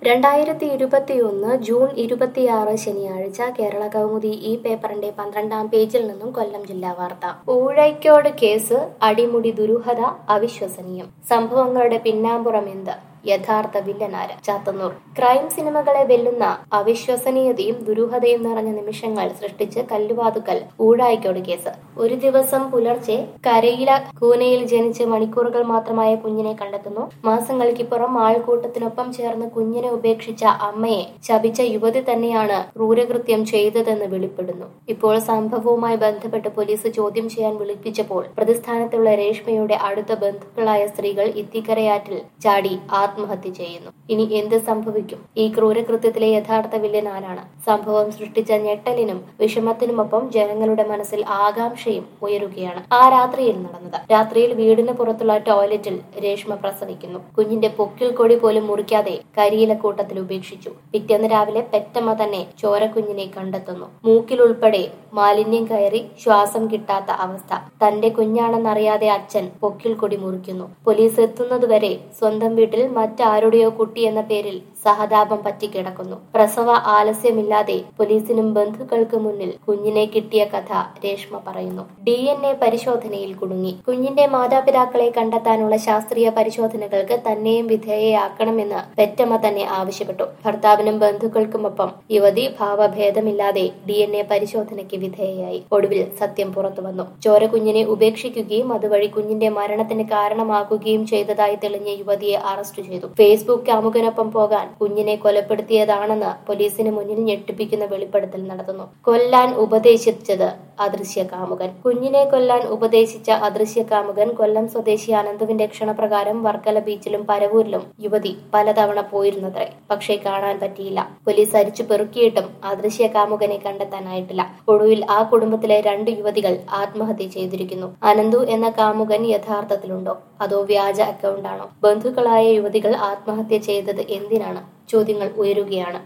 രണ്ടായിരത്തി ഇരുപത്തിയൊന്ന് ജൂൺ ഇരുപത്തിയാറ് ശനിയാഴ്ച കേരള കൗമുദി ഈ പേപ്പറിന്റെ പന്ത്രണ്ടാം പേജിൽ നിന്നും കൊല്ലം ജില്ലാ വാർത്ത ഊഴയ്ക്കോട് കേസ് അടിമുടി ദുരൂഹത അവിശ്വസനീയം സംഭവങ്ങളുടെ പിന്നാമ്പുറം എന്ത് യഥാർത്ഥ വില്ലനാര് ചാത്തന്നൂർ ക്രൈം സിനിമകളെ വെല്ലുന്ന അവിശ്വസനീയതയും ദുരൂഹതയും നിറഞ്ഞ നിമിഷങ്ങൾ സൃഷ്ടിച്ച് കല്ലുവാതുക്കൽ ഊഴായിക്കോട് കേസ് ഒരു ദിവസം പുലർച്ചെ കരയില കൂനയിൽ ജനിച്ച് മണിക്കൂറുകൾ മാത്രമായ കുഞ്ഞിനെ കണ്ടെത്തുന്നു മാസങ്ങൾക്കിപ്പുറം ആൾക്കൂട്ടത്തിനൊപ്പം ചേർന്ന് കുഞ്ഞിനെ ഉപേക്ഷിച്ച അമ്മയെ ശപിച്ച യുവതി തന്നെയാണ് ക്രൂരകൃത്യം ചെയ്തതെന്ന് വെളിപ്പെടുന്നു ഇപ്പോൾ സംഭവവുമായി ബന്ധപ്പെട്ട് പോലീസ് ചോദ്യം ചെയ്യാൻ വിളിപ്പിച്ചപ്പോൾ പ്രതിസ്ഥാനത്തുള്ള രേഷ്മയുടെ അടുത്ത ബന്ധുക്കളായ സ്ത്രീകൾ ഇത്തിക്കരയാറ്റിൽ ചാടി ആത്മഹത്യ ചെയ്യുന്നു ഇനി എന്ത് സംഭവിക്കും ഈ ക്രൂരകൃത്യത്തിലെ യഥാർത്ഥ വില്ലൻ ആരാണ് സംഭവം സൃഷ്ടിച്ച ഞെട്ടലിനും വിഷമത്തിനുമൊപ്പം ജനങ്ങളുടെ മനസ്സിൽ ആകാംക്ഷയും ഉയരുകയാണ് ആ രാത്രിയിൽ നടന്നത് രാത്രിയിൽ വീടിന് പുറത്തുള്ള ടോയ്ലറ്റിൽ രേഷ്മ പ്രസവിക്കുന്നു കുഞ്ഞിന്റെ പൊക്കിൽ കൊടി പോലും മുറിക്കാതെ കരിയിലക്കൂട്ടത്തിൽ ഉപേക്ഷിച്ചു പിറ്റേന്ന് രാവിലെ പെറ്റമ്മ തന്നെ ചോരക്കുഞ്ഞിനെ കണ്ടെത്തുന്നു മൂക്കിൽ ഉൾപ്പെടെ മാലിന്യം കയറി ശ്വാസം കിട്ടാത്ത അവസ്ഥ തന്റെ കുഞ്ഞാണെന്നറിയാതെ അച്ഛൻ പൊക്കിൽ കൊടി മുറിക്കുന്നു പോലീസ് എത്തുന്നതുവരെ സ്വന്തം വീട്ടിൽ മറ്റാരുടെയോ കുട്ടി എന്ന പേരിൽ സഹതാപം പറ്റിക്കിടക്കുന്നു പ്രസവ ആലസ്യമില്ലാതെ പോലീസിനും ബന്ധുക്കൾക്ക് മുന്നിൽ കുഞ്ഞിനെ കിട്ടിയ കഥ രേഷ്മ പറയുന്നു ഡി എൻ എ പരിശോധനയിൽ കുടുങ്ങി കുഞ്ഞിന്റെ മാതാപിതാക്കളെ കണ്ടെത്താനുള്ള ശാസ്ത്രീയ പരിശോധനകൾക്ക് തന്നെയും വിധേയയാക്കണമെന്ന് പെറ്റമ്മ തന്നെ ആവശ്യപ്പെട്ടു ഭർത്താവിനും ബന്ധുക്കൾക്കുമൊപ്പം യുവതി ഭാവഭേദമില്ലാതെ ഡി എൻ എ പരിശോധനയ്ക്ക് വിധേയയായി ഒടുവിൽ സത്യം പുറത്തു വന്നു ചോര കുഞ്ഞിനെ ഉപേക്ഷിക്കുകയും അതുവഴി കുഞ്ഞിന്റെ മരണത്തിന് കാരണമാക്കുകയും ചെയ്തതായി തെളിഞ്ഞ യുവതിയെ അറസ്റ്റ് ചെയ്തു ഫേസ്ബുക്ക് കാമുകനൊപ്പം പോകാൻ കുഞ്ഞിനെ കൊലപ്പെടുത്തിയതാണെന്ന് പോലീസിന് മുന്നിൽ ഞെട്ടിപ്പിക്കുന്ന വെളിപ്പെടുത്തൽ നടത്തുന്നു കൊല്ലാൻ ഉപദേശിച്ചത് അദൃശ്യ കാമുകൻ കുഞ്ഞിനെ കൊല്ലാൻ ഉപദേശിച്ച അദൃശ്യ കാമുകൻ കൊല്ലം സ്വദേശി അനന്തുവിന്റെ ക്ഷണപ്രകാരം വർക്കല ബീച്ചിലും പരവൂരിലും യുവതി പലതവണ പോയിരുന്നത്രേ പക്ഷേ കാണാൻ പറ്റിയില്ല പോലീസ് അരിച്ചു പെറുക്കിയിട്ടും അദൃശ്യ കാമുകനെ കണ്ടെത്താനായിട്ടില്ല ഒടുവിൽ ആ കുടുംബത്തിലെ രണ്ട് യുവതികൾ ആത്മഹത്യ ചെയ്തിരിക്കുന്നു അനന്തു എന്ന കാമുകൻ യഥാർത്ഥത്തിലുണ്ടോ അതോ വ്യാജ അക്കൗണ്ടാണോ ബന്ധുക്കളായ യുവതികൾ ആത്മഹത്യ ചെയ്തത് എന്തിനാണ് ചോദ്യങ്ങൾ ഉയരുകയാണ്